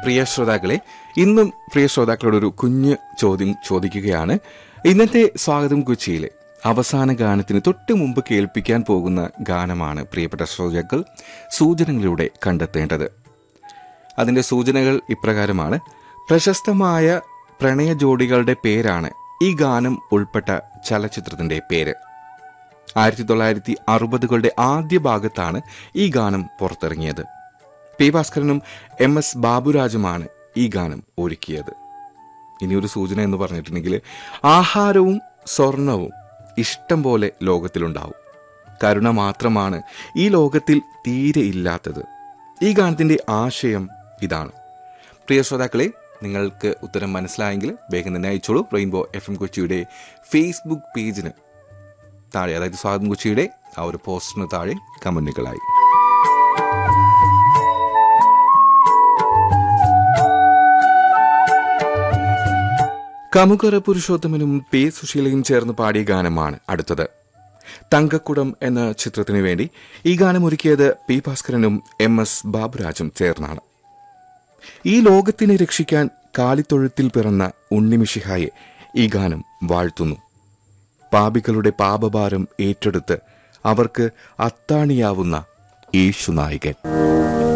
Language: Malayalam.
പ്രിയ ശ്രോതാക്കളെ ഇന്നും പ്രിയ ശ്രോതാക്കളോട് ഒരു കുഞ്ഞ് ചോദ്യം ചോദിക്കുകയാണ് ഇന്നത്തെ സ്വാഗതം കൊച്ചിയിലെ അവസാന ഗാനത്തിന് തൊട്ട് മുമ്പ് കേൾപ്പിക്കാൻ പോകുന്ന ഗാനമാണ് പ്രിയപ്പെട്ട ശ്രോതാക്കൾ സൂചനകളിലൂടെ കണ്ടെത്തേണ്ടത് അതിന്റെ സൂചനകൾ ഇപ്രകാരമാണ് പ്രശസ്തമായ പ്രണയ ജോഡികളുടെ പേരാണ് ഈ ഗാനം ഉൾപ്പെട്ട ചലച്ചിത്രത്തിന്റെ പേര് ആയിരത്തി തൊള്ളായിരത്തി അറുപതുകളുടെ ആദ്യ ഭാഗത്താണ് ഈ ഗാനം പുറത്തിറങ്ങിയത് പി ഭാസ്കരനും എം എസ് ബാബുരാജുമാണ് ഈ ഗാനം ഒരുക്കിയത് ഇനിയൊരു സൂചന എന്ന് പറഞ്ഞിട്ടുണ്ടെങ്കിൽ ആഹാരവും സ്വർണവും ഇഷ്ടം പോലെ ലോകത്തിലുണ്ടാവും കരുണ മാത്രമാണ് ഈ ലോകത്തിൽ തീരെ ഇല്ലാത്തത് ഈ ഗാനത്തിന്റെ ആശയം ഇതാണ് പ്രിയ ശ്രോതാക്കളെ നിങ്ങൾക്ക് ഉത്തരം മനസ്സിലായെങ്കിൽ വേഗം തന്നെ അയച്ചോളൂ റെയിൻബോ എഫ് എം കൊച്ചിയുടെ ഫേസ്ബുക്ക് പേജിന് താഴെ അതായത് സ്വാഗതം കൊച്ചിയുടെ ആ ഒരു പോസ്റ്റിന് താഴെ കമന്റുകളായി കമുകറ പുരുഷോത്തമനും പി സുശീലയും ചേർന്ന് പാടിയ ഗാനമാണ് അടുത്തത് തങ്കക്കുടം എന്ന ചിത്രത്തിനു വേണ്ടി ഈ ഗാനം ഒരുക്കിയത് പി ഭാസ്കരനും എം എസ് ബാബുരാജും ചേർന്നാണ് ഈ ലോകത്തിനെ രക്ഷിക്കാൻ കാലിത്തൊഴുത്തിൽ പിറന്ന ഉണ്ണിമിഷിഹായെ ഈ ഗാനം വാഴ്ത്തുന്നു പാപികളുടെ പാപഭാരം ഏറ്റെടുത്ത് അവർക്ക് അത്താണിയാവുന്ന യേശുനായകൻ